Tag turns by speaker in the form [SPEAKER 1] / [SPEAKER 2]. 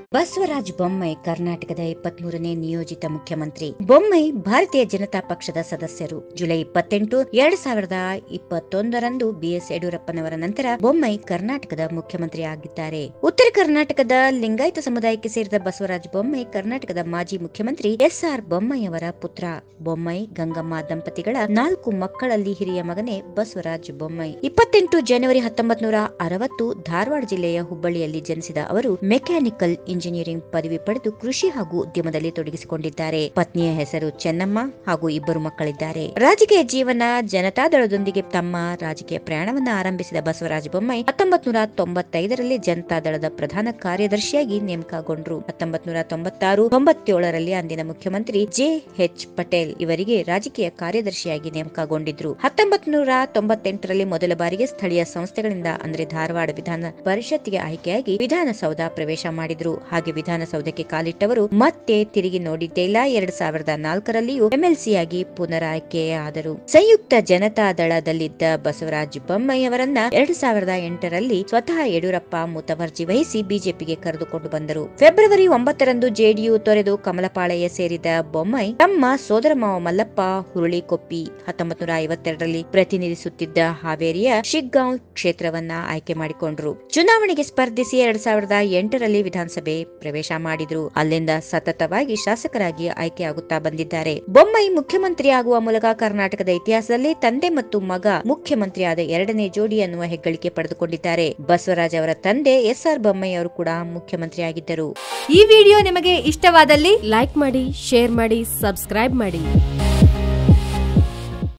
[SPEAKER 1] ಬಸವರಾಜ ಬೊಮ್ಮಾಯಿ ಕರ್ನಾಟಕದ ಇಪ್ಪತ್ಮೂರನೇ ನಿಯೋಜಿತ ಮುಖ್ಯಮಂತ್ರಿ ಬೊಮ್ಮಾಯಿ ಭಾರತೀಯ ಜನತಾ ಪಕ್ಷದ ಸದಸ್ಯರು ಜುಲೈ ಇಪ್ಪತ್ತೆಂಟು ಎರಡ್ ಸಾವಿರದ ಇಪ್ಪತ್ತೊಂದರಂದು ಬಿಎಸ್ ಯಡಿಯೂರಪ್ಪನವರ ನಂತರ ಬೊಮ್ಮಾಯಿ ಕರ್ನಾಟಕದ ಮುಖ್ಯಮಂತ್ರಿ ಆಗಿದ್ದಾರೆ ಉತ್ತರ ಕರ್ನಾಟಕದ ಲಿಂಗಾಯತ ಸಮುದಾಯಕ್ಕೆ ಸೇರಿದ ಬಸವರಾಜ ಬೊಮ್ಮಾಯಿ ಕರ್ನಾಟಕದ ಮಾಜಿ ಮುಖ್ಯಮಂತ್ರಿ ಎಸ್ ಆರ್ ಬೊಮ್ಮಾಯಿ ಅವರ ಪುತ್ರ ಬೊಮ್ಮಾಯಿ ಗಂಗಮ್ಮ ದಂಪತಿಗಳ ನಾಲ್ಕು ಮಕ್ಕಳಲ್ಲಿ ಹಿರಿಯ ಮಗನೇ ಬಸವರಾಜ ಬೊಮ್ಮಾಯಿ ಇಪ್ಪತ್ತೆಂಟು ಜನವರಿ ಹತ್ತೊಂಬತ್ ನೂರ ಅರವತ್ತು ಧಾರವಾಡ ಜಿಲ್ಲೆಯ ಹುಬ್ಬಳ್ಳಿಯಲ್ಲಿ ಜನಿಸಿದ ಅವರು ಮೆಕ್ಯಾನಿಕಲ್ ಇಂಜಿನಿಯರಿಂಗ್ ಪದವಿ ಪಡೆದು ಕೃಷಿ ಹಾಗೂ ಉದ್ಯಮದಲ್ಲಿ ತೊಡಗಿಸಿಕೊಂಡಿದ್ದಾರೆ ಪತ್ನಿಯ ಹೆಸರು ಚೆನ್ನಮ್ಮ ಹಾಗೂ ಇಬ್ಬರು ಮಕ್ಕಳಿದ್ದಾರೆ ರಾಜಕೀಯ ಜೀವನ ಜನತಾದಳದೊಂದಿಗೆ ತಮ್ಮ ರಾಜಕೀಯ ಪ್ರಯಾಣವನ್ನು ಆರಂಭಿಸಿದ ಬಸವರಾಜ ಬೊಮ್ಮಾಯಿ ಹತ್ತೊಂಬತ್ ನೂರ ತೊಂಬತ್ತೈದರಲ್ಲಿ ಜನತಾದಳದ ಪ್ರಧಾನ ಕಾರ್ಯದರ್ಶಿಯಾಗಿ ನೇಮಕಗೊಂಡ್ರು ಹತ್ತೊಂಬತ್ ನೂರ ತೊಂಬತ್ತಾರು ತೊಂಬತ್ತೇಳರಲ್ಲಿ ಅಂದಿನ ಮುಖ್ಯಮಂತ್ರಿ ಜೆ ಎಚ್ ಪಟೇಲ್ ಇವರಿಗೆ ರಾಜಕೀಯ ಕಾರ್ಯದರ್ಶಿಯಾಗಿ ನೇಮಕಗೊಂಡಿದ್ರು ಹತ್ತೊಂಬತ್ ನೂರ ತೊಂಬತ್ತೆಂಟರಲ್ಲಿ ಮೊದಲ ಬಾರಿಗೆ ಸ್ಥಳೀಯ ಸಂಸ್ಥೆಗಳಿಂದ ಅಂದ್ರೆ ಧಾರವಾಡ ವಿಧಾನ ಪರಿಷತ್ಗೆ ಆಯ್ಕೆಯಾಗಿ ವಿಧಾನಸೌಧ ಪ್ರವೇಶ ಮಾಡಿದ್ರು ಹಾಗೆ ವಿಧಾನಸೌಧಕ್ಕೆ ಕಾಲಿಟ್ಟವರು ಮತ್ತೆ ತಿರುಗಿ ನೋಡಿದ್ದೇ ಇಲ್ಲ ಎರಡ್ ಸಾವಿರದ ನಾಲ್ಕರಲ್ಲಿಯೂ ಎಂಎಲ್ಸಿಯಾಗಿ ಪುನರಾಯ್ಕೆಯಾದರು ಸಂಯುಕ್ತ ಜನತಾದಳದಲ್ಲಿದ್ದ ಬಸವರಾಜ ಬೊಮ್ಮಾಯಿ ಅವರನ್ನ ಎರಡ್ ಸಾವಿರದ ಎಂಟರಲ್ಲಿ ಸ್ವತಃ ಯಡಿಯೂರಪ್ಪ ಮುತವರ್ಜಿ ವಹಿಸಿ ಬಿಜೆಪಿಗೆ ಕರೆದುಕೊಂಡು ಬಂದರು ಫೆಬ್ರವರಿ ಒಂಬತ್ತರಂದು ಜೆಡಿಯು ತೊರೆದು ಕಮಲಪಾಳೆಯ ಸೇರಿದ ಬೊಮ್ಮಾಯಿ ತಮ್ಮ ಸೋದರ ಮಾವ ಮಲ್ಲಪ್ಪ ಹುರುಳಿಕೊಪ್ಪಿ ಹತ್ತೊಂಬತ್ ನೂರ ಐವತ್ತೆರಡರಲ್ಲಿ ಪ್ರತಿನಿಧಿಸುತ್ತಿದ್ದ ಹಾವೇರಿಯ ಶಿಗ್ಗಾಂವ್ ಕ್ಷೇತ್ರವನ್ನ ಆಯ್ಕೆ ಮಾಡಿಕೊಂಡ್ರು ಚುನಾವಣೆಗೆ ಸ್ಪರ್ಧಿಸಿ ಎರಡ್ ಸಾವಿರದ ಎಂಟರಲ್ಲಿ ವಿಧಾನಸಭೆ ಪ್ರವೇಶ ಮಾಡಿದ್ರು ಅಲ್ಲಿಂದ ಸತತವಾಗಿ ಶಾಸಕರಾಗಿ ಆಯ್ಕೆಯಾಗುತ್ತಾ ಬಂದಿದ್ದಾರೆ ಬೊಮ್ಮಾಯಿ ಮುಖ್ಯಮಂತ್ರಿ ಆಗುವ ಮೂಲಕ ಕರ್ನಾಟಕದ ಇತಿಹಾಸದಲ್ಲಿ ತಂದೆ ಮತ್ತು ಮಗ ಮುಖ್ಯಮಂತ್ರಿಯಾದ ಎರಡನೇ ಜೋಡಿ ಅನ್ನುವ ಹೆಗ್ಗಳಿಕೆ ಪಡೆದುಕೊಂಡಿದ್ದಾರೆ ಬಸವರಾಜ್ ಅವರ ತಂದೆ ಎಸ್ ಆರ್ ಬೊಮ್ಮಾಯಿ ಅವರು ಕೂಡ ಮುಖ್ಯಮಂತ್ರಿಯಾಗಿದ್ದರು
[SPEAKER 2] ಈ ವಿಡಿಯೋ ನಿಮಗೆ ಇಷ್ಟವಾದಲ್ಲಿ
[SPEAKER 3] ಲೈಕ್ ಮಾಡಿ ಶೇರ್ ಮಾಡಿ ಸಬ್ಸ್ಕ್ರೈಬ್ ಮಾಡಿ